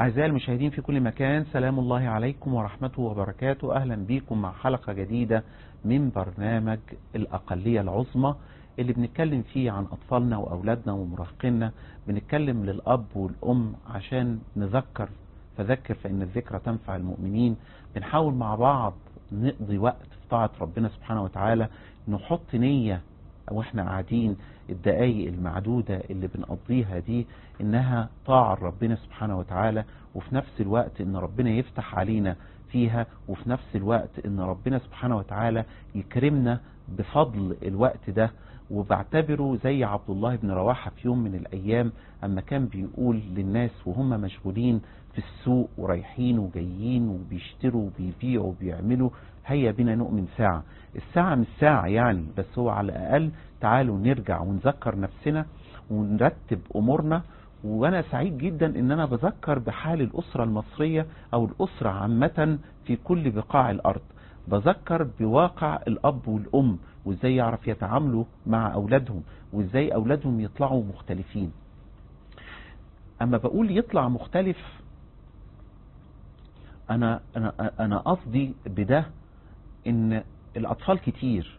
أعزائي المشاهدين في كل مكان سلام الله عليكم ورحمته وبركاته أهلا بكم مع حلقة جديدة من برنامج الأقلية العظمى اللي بنتكلم فيه عن أطفالنا وأولادنا ومراهقينا بنتكلم للأب والأم عشان نذكر فذكر فإن الذكرى تنفع المؤمنين بنحاول مع بعض نقضي وقت في طاعة ربنا سبحانه وتعالى نحط نية واحنا قاعدين الدقايق المعدودة اللي بنقضيها دي انها طاعة ربنا سبحانه وتعالى وفي نفس الوقت ان ربنا يفتح علينا فيها وفي نفس الوقت ان ربنا سبحانه وتعالى يكرمنا بفضل الوقت ده وبعتبره زي عبد الله بن رواحة في يوم من الايام اما كان بيقول للناس وهم مشغولين في السوق ورايحين وجايين وبيشتروا وبيبيعوا وبيعملوا هيا بنا نؤمن ساعة الساعة مش ساعة يعني بس هو على الأقل تعالوا نرجع ونذكر نفسنا ونرتب أمورنا وأنا سعيد جدا إن أنا بذكر بحال الأسرة المصرية أو الأسرة عامة في كل بقاع الأرض بذكر بواقع الأب والأم وإزاي يعرف يتعاملوا مع أولادهم وإزاي أولادهم يطلعوا مختلفين أما بقول يطلع مختلف أنا أنا أنا قصدي بده إن الأطفال كتير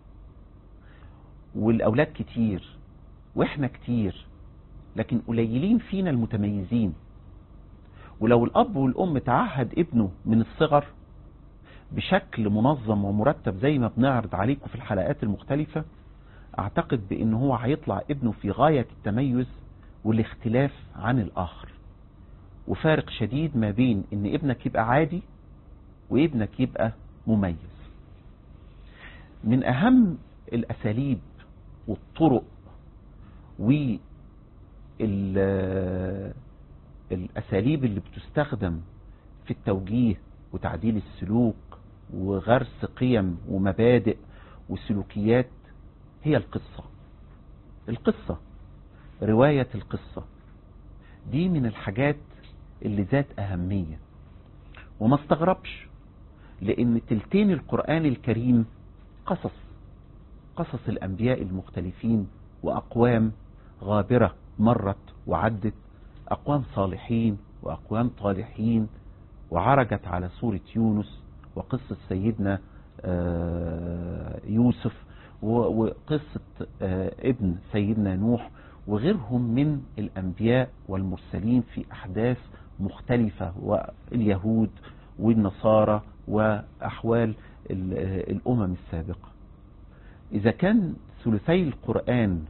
والأولاد كتير وإحنا كتير لكن قليلين فينا المتميزين ولو الأب والأم تعهد ابنه من الصغر بشكل منظم ومرتب زي ما بنعرض عليكم في الحلقات المختلفة أعتقد بأن هو هيطلع ابنه في غاية التميز والاختلاف عن الآخر وفارق شديد ما بين ان ابنك يبقى عادي وابنك يبقى مميز من اهم الاساليب والطرق والاساليب اللي بتستخدم في التوجيه وتعديل السلوك وغرس قيم ومبادئ وسلوكيات هي القصة القصة رواية القصة دي من الحاجات اللي ذات أهمية وما استغربش لأن تلتين القرآن الكريم قصص قصص الأنبياء المختلفين وأقوام غابرة مرت وعدت أقوام صالحين وأقوام طالحين وعرجت على سورة يونس وقصة سيدنا يوسف وقصة ابن سيدنا نوح وغيرهم من الأنبياء والمرسلين في أحداث مختلفة واليهود والنصارى وأحوال الأمم السابقة إذا كان ثلثي القرآن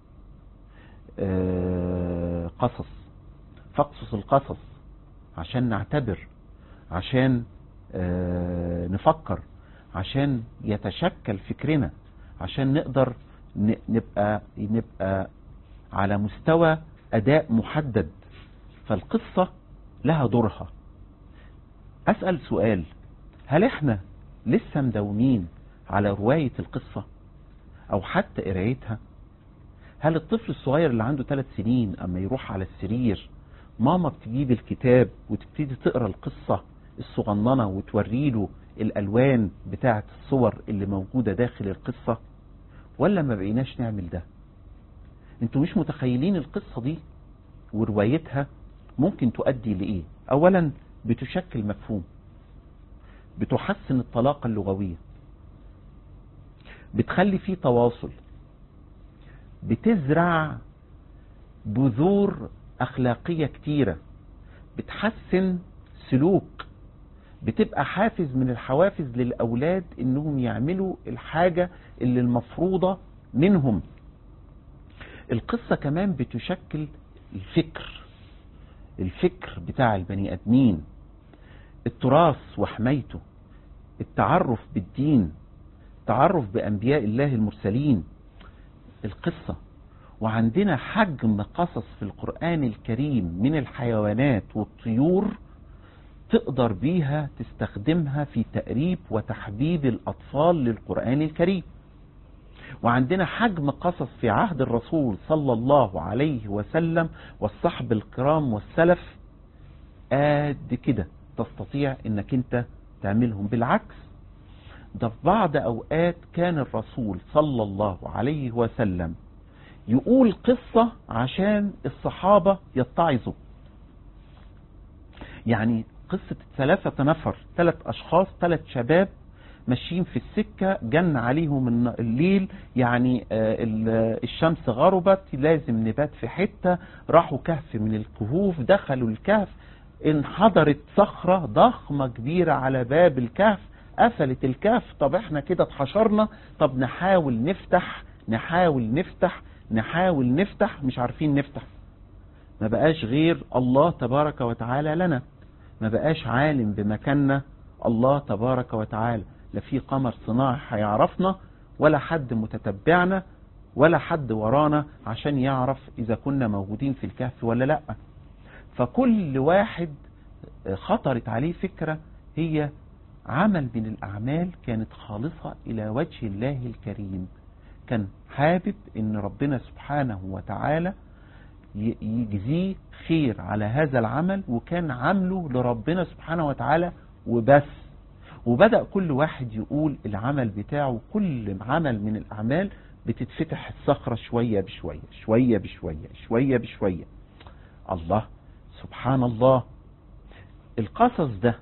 قصص فاقصص القصص عشان نعتبر عشان نفكر عشان يتشكل فكرنا عشان نقدر نبقى نبقى على مستوى أداء محدد فالقصة لها دورها أسأل سؤال هل احنا لسه مداومين على رواية القصة أو حتى قرايتها هل الطفل الصغير اللي عنده ثلاث سنين أما يروح على السرير ماما بتجيب الكتاب وتبتدي تقرأ القصة الصغننة وتوريله الألوان بتاعة الصور اللي موجودة داخل القصة ولا ما بقيناش نعمل ده انتوا مش متخيلين القصة دي وروايتها ممكن تؤدي لإيه أولا بتشكل مفهوم بتحسن الطلاقة اللغوية بتخلي فيه تواصل بتزرع بذور أخلاقية كتيرة بتحسن سلوك بتبقى حافز من الحوافز للأولاد إنهم يعملوا الحاجة اللي المفروضة منهم القصة كمان بتشكل الفكر الفكر بتاع البني ادمين التراث وحمايته التعرف بالدين التعرف بانبياء الله المرسلين القصة وعندنا حجم قصص في القرآن الكريم من الحيوانات والطيور تقدر بيها تستخدمها في تقريب وتحبيب الأطفال للقرآن الكريم وعندنا حجم قصص في عهد الرسول صلى الله عليه وسلم والصحب الكرام والسلف قد كده تستطيع انك انت تعملهم بالعكس ده في بعض اوقات كان الرسول صلى الله عليه وسلم يقول قصة عشان الصحابة يتعظوا يعني قصة ثلاثة نفر ثلاث أشخاص ثلاث شباب ماشيين في السكة جن عليهم الن- الليل يعني آه، ال- الشمس غربت لازم نبات في حتة راحوا كهف من الكهوف دخلوا الكهف انحدرت صخرة ضخمة كبيرة على باب الكهف قفلت الكهف طب احنا كده اتحشرنا طب نحاول نفتح نحاول نفتح نحاول نفتح مش عارفين نفتح ما بقاش غير الله تبارك وتعالى لنا ما بقاش عالم بمكاننا الله تبارك وتعالى لا في قمر صناعي هيعرفنا ولا حد متتبعنا ولا حد ورانا عشان يعرف اذا كنا موجودين في الكهف ولا لا فكل واحد خطرت عليه فكرة هي عمل من الأعمال كانت خالصة إلى وجه الله الكريم كان حابب ان ربنا سبحانه وتعالى ي- يجزيه خير على هذا العمل وكان عامله لربنا سبحانه وتعالى وبس وبدأ كل واحد يقول العمل بتاعه كل عمل من الأعمال بتتفتح الصخرة شوية بشوية شوية بشوية شوية بشوية الله سبحان الله القصص ده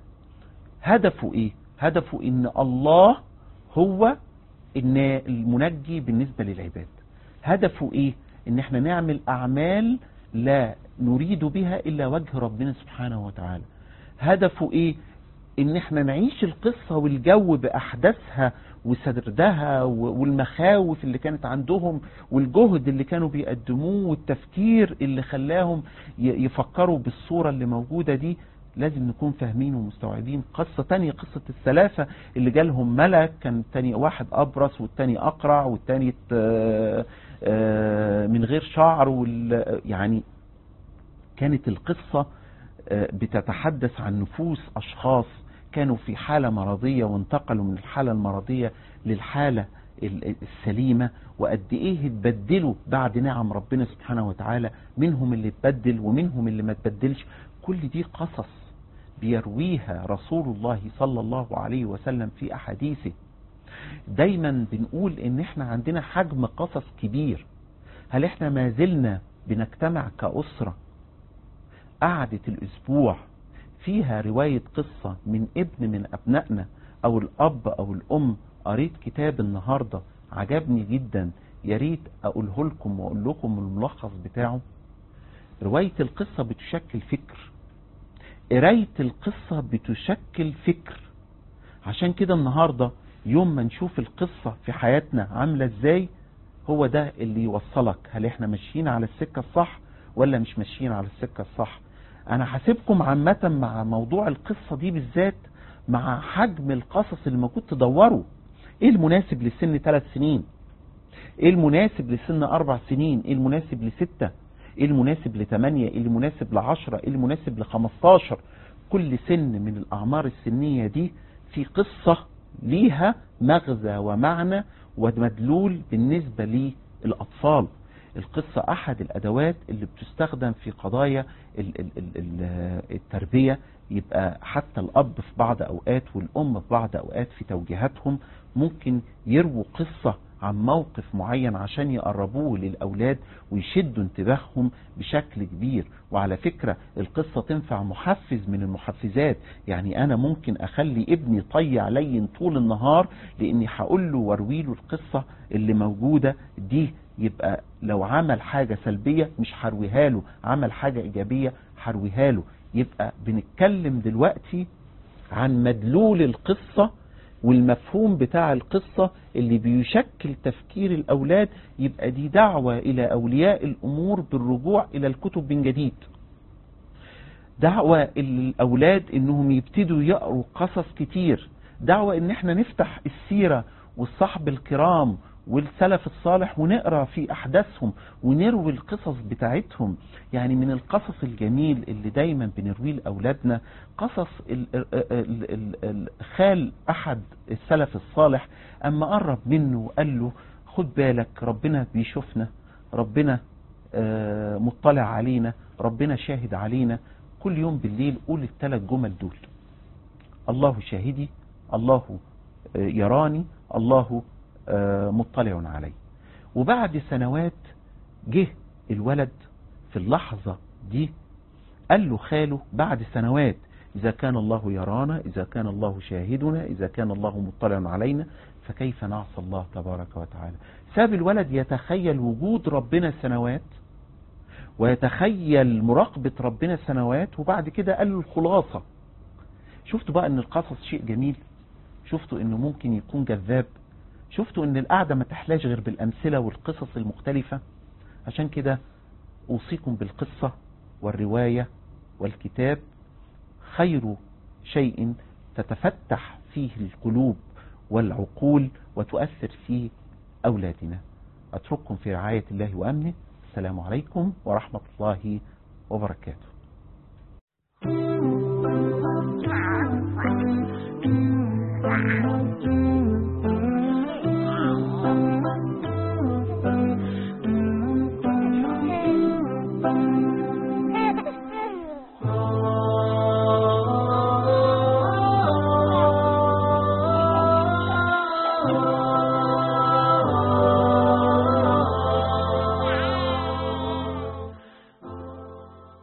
هدفه ايه هدفه ان الله هو ان المنجي بالنسبة للعباد هدفه ايه ان احنا نعمل اعمال لا نريد بها الا وجه ربنا سبحانه وتعالى هدفه ايه ان احنا نعيش القصة والجو باحداثها وسردها و- والمخاوف اللي كانت عندهم والجهد اللي كانوا بيقدموه والتفكير اللي خلاهم ي- يفكروا بالصورة اللي موجودة دي لازم نكون فاهمين ومستوعبين قصة تانية قصة الثلاثة اللي جالهم ملك كان تاني واحد أبرص والتاني أقرع والتاني آه، آه، من غير شعر وال- يعني كانت القصة آه، بتتحدث عن نفوس أشخاص كانوا في حالة مرضية وانتقلوا من الحالة المرضية للحالة ال- السليمة وقد ايه اتبدلوا بعد نعم ربنا سبحانه وتعالى منهم اللي اتبدل ومنهم اللي ما اتبدلش كل دي قصص بيرويها رسول الله صلى الله عليه وسلم في أحاديثه دايما بنقول ان احنا عندنا حجم قصص كبير هل احنا ما زلنا بنجتمع كأسرة قعدة الأسبوع فيها رواية قصة من ابن من أبنائنا أو الأب أو الأم قريت كتاب النهاردة عجبني جدا يا ريت أقوله لكم وأقول لكم الملخص بتاعه رواية القصة بتشكل فكر قراية القصة بتشكل فكر عشان كده النهاردة يوم ما نشوف القصة في حياتنا عاملة ازاي هو ده اللي يوصلك هل احنا ماشيين على السكة الصح ولا مش ماشيين على السكة الصح انا هسيبكم عامة مع موضوع القصة دي بالذات مع حجم القصص اللي موجود تدوروا ايه المناسب لسن ثلاث سنين ايه المناسب لسن اربع سنين ايه المناسب لستة ايه المناسب لثمانية ايه المناسب لعشرة ايه المناسب لخمستاشر كل سن من الاعمار السنية دي في قصة ليها مغزى ومعنى ومدلول بالنسبة للأطفال القصة أحد الأدوات اللي بتستخدم في قضايا ال- ال- ال- ال- التربية يبقى حتى الأب في بعض أوقات والأم في بعض أوقات في توجيهاتهم ممكن يرووا قصة عن موقف معين عشان يقربوه للأولاد ويشدوا انتباههم بشكل كبير وعلى فكرة القصة تنفع محفز من المحفزات يعني أنا ممكن أخلي ابني طيع لين طول النهار لأني هقول له واروي له القصة اللي موجودة دي يبقى لو عمل حاجة سلبية مش هرويها له عمل حاجة إيجابية هرويها له يبقى بنتكلم دلوقتي عن مدلول القصة والمفهوم بتاع القصة اللي بيشكل تفكير الأولاد يبقى دي دعوة إلى أولياء الأمور بالرجوع إلى الكتب من جديد دعوة الأولاد إنهم يبتدوا يقروا قصص كتير دعوة إن احنا نفتح السيرة والصحب الكرام والسلف الصالح ونقرا في احداثهم ونروي القصص بتاعتهم يعني من القصص الجميل اللي دايما بنرويه لاولادنا قصص ال ال ال ال ال خال احد السلف الصالح اما قرب منه وقال له خد بالك ربنا بيشوفنا ربنا آه، مطلع علينا ربنا شاهد علينا كل يوم بالليل قول الثلاث جمل دول الله شاهدي الله آه، يراني الله آه، مطلع عليه وبعد سنوات جه الولد في اللحظة دي قال له خاله بعد سنوات إذا كان الله يرانا إذا كان الله شاهدنا إذا كان الله مطلع علينا فكيف نعصى الله تبارك وتعالى ساب الولد يتخيل وجود ربنا سنوات ويتخيل مراقبة ربنا سنوات وبعد كده قال له الخلاصة شفتوا بقى ان القصص شيء جميل شفتوا انه ممكن يكون جذاب شفتوا ان القعدة ما تحلاش غير بالامثلة والقصص المختلفة عشان كده اوصيكم بالقصة والرواية والكتاب خير شيء تتفتح فيه القلوب والعقول وتؤثر في أولادنا أترككم في رعاية الله وأمنه السلام عليكم ورحمة الله وبركاته